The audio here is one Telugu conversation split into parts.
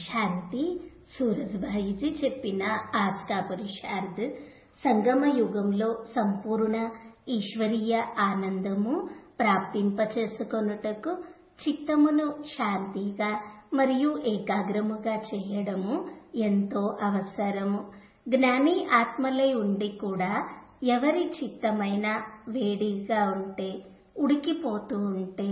శాంతి సూరజ్భాయిజీ చెప్పిన ఆస్కా పురుషార్థ్ సంగమ యుగంలో సంపూర్ణ ఈశ్వరీయ ఆనందము ప్రాప్తింపచేసుకొనుటకు చిత్తమును శాంతిగా మరియు ఏకాగ్రముగా చేయడము ఎంతో అవసరము జ్ఞాని ఆత్మలై ఉండి కూడా ఎవరి చిత్తమైన వేడిగా ఉంటే ఉడికిపోతూ ఉంటే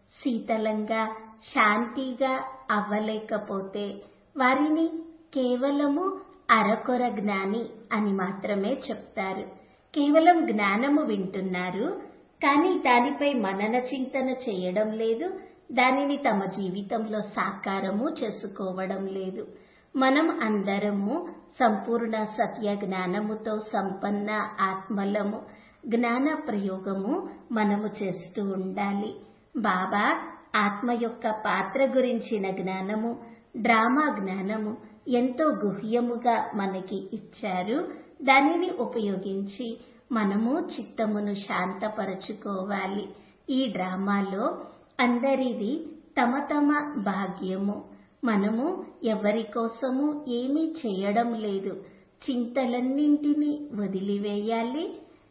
శీతలంగా శాంతిగా అవ్వలేకపోతే వారిని కేవలము అరకొర జ్ఞాని అని మాత్రమే చెప్తారు కేవలం జ్ఞానము వింటున్నారు కానీ దానిపై మనన చింతన చేయడం లేదు దానిని తమ జీవితంలో సాకారము చేసుకోవడం లేదు మనం అందరము సంపూర్ణ సత్య జ్ఞానముతో సంపన్న ఆత్మలము జ్ఞాన ప్రయోగము మనము చేస్తూ ఉండాలి బాబా ఆత్మ యొక్క పాత్ర గురించిన జ్ఞానము డ్రామా జ్ఞానము ఎంతో గుహ్యముగా మనకి ఇచ్చారు దానిని ఉపయోగించి మనము చిత్తమును శాంతపరచుకోవాలి ఈ డ్రామాలో అందరిది తమ తమ భాగ్యము మనము ఎవరి కోసము ఏమీ చేయడం లేదు చింతలన్నింటినీ వదిలివేయాలి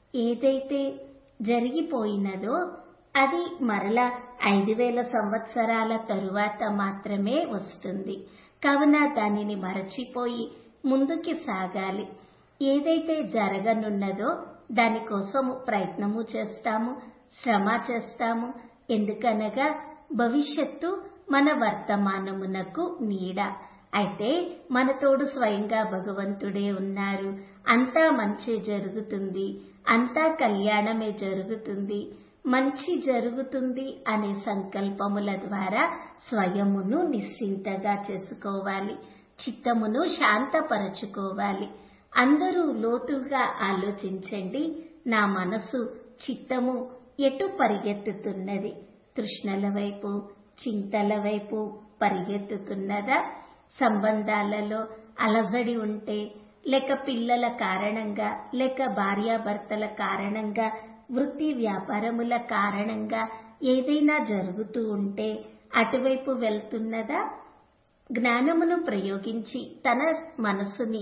ఏదైతే జరిగిపోయినదో అది మరలా ఐదు వేల సంవత్సరాల తరువాత మాత్రమే వస్తుంది కావున దానిని మరచిపోయి ముందుకి సాగాలి ఏదైతే జరగనున్నదో దానికోసము ప్రయత్నము చేస్తాము శ్రమ చేస్తాము ఎందుకనగా భవిష్యత్తు మన వర్తమానమునకు నీడ అయితే మన తోడు స్వయంగా భగవంతుడే ఉన్నారు అంతా మంచి జరుగుతుంది అంతా కళ్యాణమే జరుగుతుంది మంచి జరుగుతుంది అనే సంకల్పముల ద్వారా స్వయమును నిశ్చింతగా చేసుకోవాలి చిత్తమును శాంతపరచుకోవాలి అందరూ లోతుగా ఆలోచించండి నా మనసు చిత్తము ఎటు పరిగెత్తుతున్నది తృష్ణల వైపు చింతల వైపు పరిగెత్తుతున్నదా సంబంధాలలో అలజడి ఉంటే లేక పిల్లల కారణంగా లేక భార్యాభర్తల కారణంగా వృత్తి వ్యాపారముల కారణంగా ఏదైనా జరుగుతూ ఉంటే అటువైపు వెళ్తున్నదా జ్ఞానమును ప్రయోగించి తన మనసుని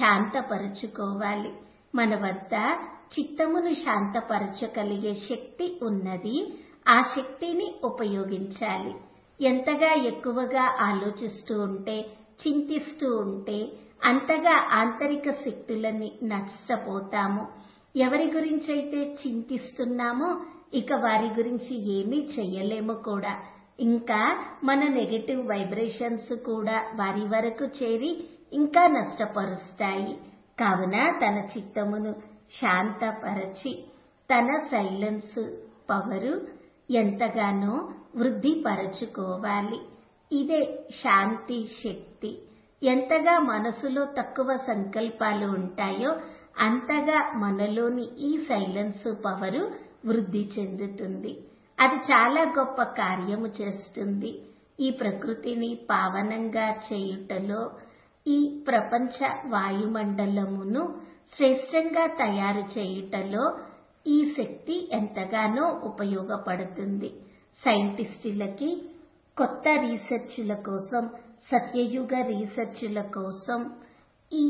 శాంతపరచుకోవాలి మన వద్ద చిత్తమును శాంతపరచగలిగే శక్తి ఉన్నది ఆ శక్తిని ఉపయోగించాలి ఎంతగా ఎక్కువగా ఆలోచిస్తూ ఉంటే చింతిస్తూ ఉంటే అంతగా ఆంతరిక శక్తులని నష్టపోతాము ఎవరి గురించైతే చింతిస్తున్నామో ఇక వారి గురించి ఏమీ చెయ్యలేము కూడా ఇంకా మన నెగటివ్ వైబ్రేషన్స్ కూడా వారి వరకు చేరి ఇంకా నష్టపరుస్తాయి కావున తన చిత్తమును శాంతపరచి తన సైలెన్స్ పవరు ఎంతగానో వృద్ధిపరచుకోవాలి ఇదే శాంతి శక్తి ఎంతగా మనసులో తక్కువ సంకల్పాలు ఉంటాయో అంతగా మనలోని ఈ సైలెన్స్ పవరు వృద్ధి చెందుతుంది అది చాలా గొప్ప కార్యము చేస్తుంది ఈ ప్రకృతిని పావనంగా చేయుటలో ఈ ప్రపంచ వాయుమండలమును శ్రేష్టంగా తయారు చేయుటలో ఈ శక్తి ఎంతగానో ఉపయోగపడుతుంది సైంటిస్టులకి కొత్త రీసెర్చ్ల కోసం సత్యయుగ రీసెర్చ్ల కోసం ఈ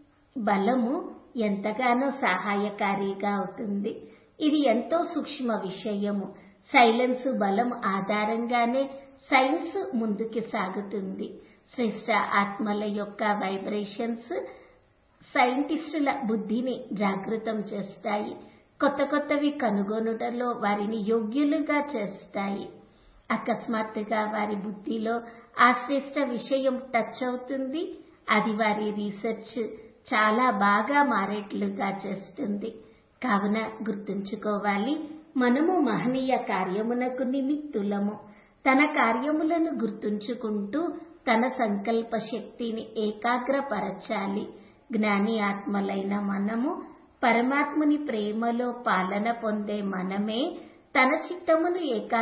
బలము ఎంతగానో సహాయకారిగా అవుతుంది ఇది ఎంతో సూక్ష్మ విషయము సైలెన్స్ బలం ఆధారంగానే సైన్స్ ముందుకు సాగుతుంది శ్రేష్ట ఆత్మల యొక్క వైబ్రేషన్స్ సైంటిస్టుల బుద్ధిని జాగృతం చేస్తాయి కొత్త కొత్తవి కనుగొనుటలో వారిని యోగ్యులుగా చేస్తాయి అకస్మాత్తుగా వారి బుద్ధిలో ఆ శ్రేష్ట విషయం టచ్ అవుతుంది అది వారి రీసెర్చ్ చాలా బాగా మారేట్లుగా చేస్తుంది కావున గుర్తుంచుకోవాలి మనము మహనీయ కార్యమునకు నిమిత్తులము తన కార్యములను గుర్తుంచుకుంటూ తన సంకల్ప శక్తిని ఏకాగ్రపరచాలి జ్ఞాని ఆత్మలైన మనము పరమాత్ముని ప్రేమలో పాలన పొందే మనమే తన చిత్తమును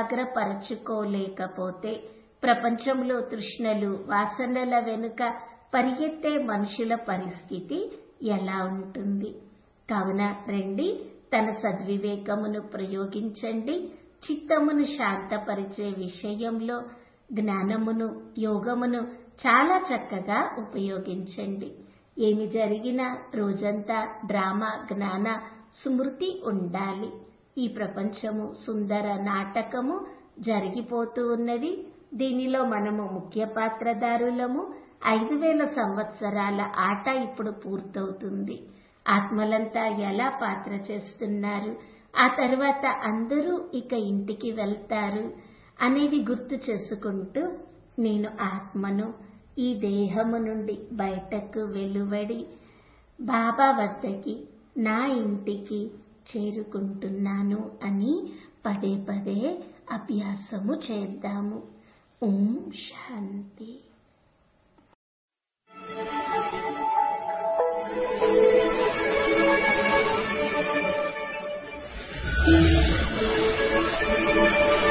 ఏకాగ్రపరచుకోలేకపోతే ప్రపంచంలో తృష్ణలు వాసనల వెనుక పరిగెత్తే మనుషుల పరిస్థితి ఎలా ఉంటుంది కావున రండి తన సద్వివేకమును ప్రయోగించండి చిత్తమును శాంతపరిచే విషయంలో జ్ఞానమును యోగమును చాలా చక్కగా ఉపయోగించండి ఏమి జరిగినా రోజంతా డ్రామా జ్ఞాన స్మృతి ఉండాలి ఈ ప్రపంచము సుందర నాటకము జరిగిపోతూ ఉన్నది దీనిలో మనము ముఖ్య పాత్రదారులము ఐదు వేల సంవత్సరాల ఆట ఇప్పుడు పూర్తవుతుంది ఆత్మలంతా ఎలా పాత్ర చేస్తున్నారు ఆ తర్వాత అందరూ ఇక ఇంటికి వెళ్తారు అనేది గుర్తు చేసుకుంటూ నేను ఆత్మను ఈ దేహము నుండి బయటకు వెలువడి బాబా వద్దకి నా ఇంటికి చేరుకుంటున్నాను అని పదే పదే అభ్యాసము చేద్దాము ఓం శాంతి Thank you.